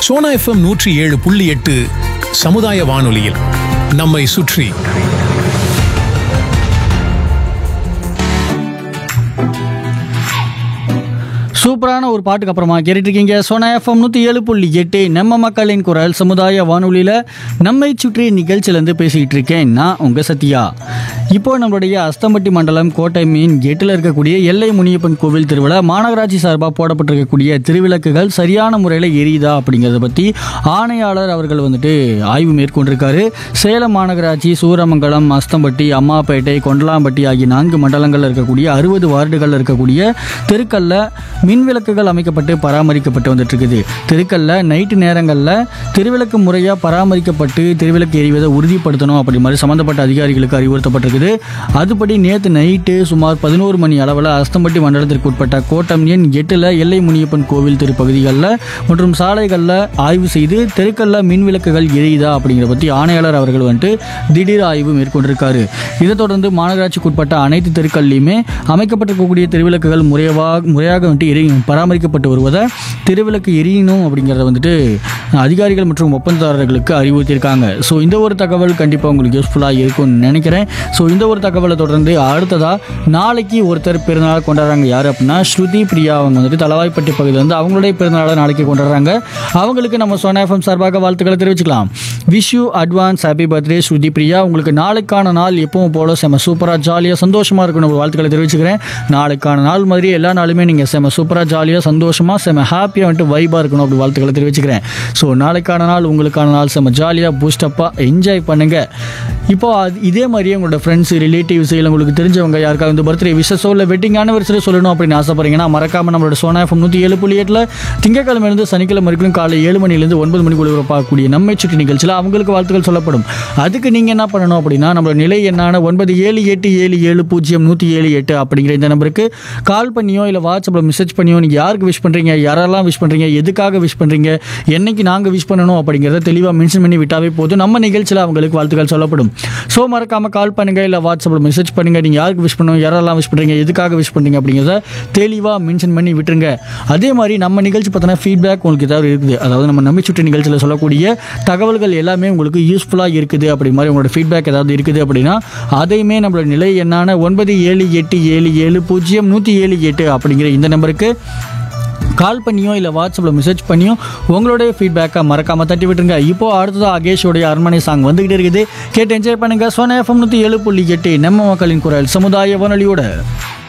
Sona FM நூற்றி ஏழு புள்ளி எட்டு சமுதாய வானொலியில் நம்மை சுற்றி சூப்பரான ஒரு பாட்டுக்கு அப்புறமா கேட்டுட்டு இருக்கீங்க சோனா எஃப்எம் நூற்றி ஏழு புள்ளி எட்டு நம்ம மக்களின் குரல் சமுதாய வானொலியில் நம்மை சுற்றி நிகழ்ச்சியிலேருந்து பேசிக்கிட்டு இருக்கேன் நான் உங்கள் சத்யா இப்போ நம்மளுடைய அஸ்தம்பட்டி மண்டலம் கோட்டை மீன் கேட்டில் இருக்கக்கூடிய எல்லை முனியப்பன் கோவில் திருவிழா மாநகராட்சி சார்பாக போடப்பட்டிருக்கக்கூடிய திருவிளக்குகள் சரியான முறையில் எரியுதா அப்படிங்கிறத பற்றி ஆணையாளர் அவர்கள் வந்துட்டு ஆய்வு மேற்கொண்டிருக்காரு சேலம் மாநகராட்சி சூரமங்கலம் அஸ்தம்பட்டி அம்மாப்பேட்டை கொண்டலாம்பட்டி ஆகிய நான்கு மண்டலங்களில் இருக்கக்கூடிய அறுபது வார்டுகளில் இருக்கக்கூடிய தெருக்கல்ல மின் விளக்குகள் அமைக்கப்பட்டு பராமரிக்கப்பட்டு வந்துட்டு இருக்குது தெருக்கல்ல நைட்டு நேரங்களில் திருவிளக்கு முறையாக பராமரிக்கப்பட்டு திருவிளக்கு எரிவதை உறுதிப்படுத்தணும் அப்படி மாதிரி சம்மந்தப்பட்ட அதிகாரிகளுக்கு அறிவுறுத்தப்பட்டிருக்குது அதுபடி நேற்று நைட்டு சுமார் பதினோரு மணி அளவில் அஸ்தம்பட்டி மண்டலத்திற்கு உட்பட்ட கோட்டம் எண் எட்டில் எல்லை முனியப்பன் கோவில் திருப்பகுதிகளில் மற்றும் சாலைகளில் ஆய்வு செய்து தெருக்கல்ல மின் விளக்குகள் எரியுதா அப்படிங்கிற பற்றி ஆணையாளர் அவர்கள் வந்துட்டு திடீர் ஆய்வு மேற்கொண்டிருக்காரு இதைத் தொடர்ந்து மாநகராட்சிக்கு உட்பட்ட அனைத்து தெருக்கள்லையுமே அமைக்கப்பட்டிருக்கக்கூடிய திருவிளக்குகள் முறையாக முறையாக வந்துட்டு எரி பராமரிக்கப்பட்டு வருவதை திருவிளக்கு எரியணும் அப்படிங்கிறத வந்துட்டு அதிகாரிகள் மற்றும் ஒப்பந்ததாரர்களுக்கு அறிவுறுத்தியிருக்காங்க ஸோ இந்த ஒரு தகவல் கண்டிப்பாக உங்களுக்கு யூஸ்ஃபுல்லாக இருக்கும்னு நினைக்கிறேன் ஸோ இந்த ஒரு தகவலை தொடர்ந்து அடுத்ததாக நாளைக்கு ஒருத்தர் பிறந்தநாள் கொண்டாடுறாங்க யார் அப்படின்னா ஸ்ருதி பிரியா அவங்க வந்துட்டு தலவாய்ப்பட்டி பகுதியில் வந்து அவங்களுடைய பிறந்தநாளை நாளைக்கு கொண்டாடுறாங்க அவங்களுக்கு நம்ம சோனா எஃப்எம் சார்பாக வாழ்த்துக்களை தெரிவிச்சுக்கலாம் wish you advance happy birthday Shruti Priya உங்களுக்கு நாளைக்கான நாள் எப்பவும் போல செம சூப்பராக ஜாலியாக சந்தோஷமாக இருக்கணும் ஒரு வாழ்த்துக்களை தெரிவிச்சுக்கிறேன் நாளைக்கான நாள் மாதிரி எல்லா நாளுமே நீங்கள் செம சூப்பராக ஜாலியாக சந்தோஷமாக செம ஹாப்பியாக வந்துட்டு வைபாக இருக்கணும் அப்படி வாழ்த்துக்களை தெரிவிச்சுக்கிறேன் ஸோ நாளைக்கான நாள் உங்களுக்கான நாள் செம ஜாலியாக பூஸ்டப்பாக என்ஜாய் பண்ணுங்கள் இப்போ அது இதே மாதிரியே உங்களோட ஃப்ரெண்ட்ஸ் ரிலேட்டிவ்ஸ் இல்லை உங்களுக்கு தெரிஞ்சவங்க யாருக்காவது இந்த பர்த்டே விஷஸோ இல்லை வெட்டிங் ஆனிவர்சரி சொல்லணும் அப்படின்னு ஆசைப்படுறீங்கன்னா மறக்காமல் நம்மளோட சோனா எஃப்எம் நூற்றி ஏழு புள்ளி எட்டில் திங்கக்கிழமையிலேருந்து சனிக்கிழமை வரைக்கும் காலை ஏழு மணிலேருந்து ஒன்பது மணிக்குள்ள பார்க்கக்கூடிய நம்மை சுற்றி நிகழ்ச்சியில் அவங்களுக்கு வாழ்த்துக்கள் சொல்லப்படும் அதுக்கு நீங்கள் என்ன பண்ணணும் அப்படின்னா நம்மளோட நிலை என்னான ஒன்பது ஏழு எட்டு ஏழு ஏழு பூஜ்ஜியம் நூற்றி ஏழு எட்டு அப்படிங்கிற இந்த நம்பருக்கு கால் பண்ணியோ இல்லை வாட்ஸ்அப்பில் மெசேஜ் பண்ணியோ நீங்கள் யாருக்கு விஷ் பண்ணுறீங்க யாரெல்லாம் விஷ் பண்ணுறீங்க எதுக்காக விஷ் பண்ணுறீங்க என்னைக்கு நாங்கள் விஷ் பண்ணணும் அப்படிங்கிறத தெளிவாக மென்ஷன் பண்ணி விட்டாவே போதும் நம்ம நிகழ்ச்சியில் அவங்களுக்கு வாழ்த்துக்கள் சொல்லப்படும் ஸோ மறக்காமல் கால் பண்ணுங்கள் இல்லை வாட்ஸ்அப்பில் மெசேஜ் பண்ணுங்கள் நீங்கள் யாருக்கு விஷ் பண்ணணும் யாரெல்லாம் விஷ் பண்ணுறீங்க எதுக்காக விஷ் பண்ணுறீங்க அப்படிங்கிறத தெளிவாக மென்ஷன் பண்ணி விட்டுருங்க அதே மாதிரி நம்ம நிகழ்ச்சி பார்த்தோன்னா ஃபீட்பேக் உங்களுக்கு ஏதாவது இருக்குது அதாவது நம்ம நம்பி சுற்றி நிகழ்ச்சியில் சொல்லக்கூடிய தகவல்கள் எல்லாமே உங்களுக்கு யூஸ்ஃபுல்லாக இருக்குது அப்படி மாதிரி உங்களோட ஃபீட்பேக் ஏதாவது இருக்குது அப்படின்னா அதையுமே நம்மளோட நிலை என்னான ஒன்பது ஏழு எட்டு ஏழு ஏழு பூஜ்ஜியம் நூற்றி ஏழு எட்டு அப்படிங்கிற இந்த நம்பருக்கு கால் பண்ணியோ இல்லை வாட்ஸ்அப்பில் மெசேஜ் பண்ணியோ உங்களுடைய ஃபீட்பேக்கை மறக்காமல் தட்டி விட்டுருங்க இப்போ அடுத்ததாக அகேஷோடைய அரண்மனை சாங் வந்துக்கிட்டே இருக்குது கேட்டு என்ஜாய் பண்ணுங்கள் சோனா எஃப்எம் நூற்றி ஏழு புள்ளி எட்டு நம்ம மக்களின் குரல் சமுதாய வானொலியோட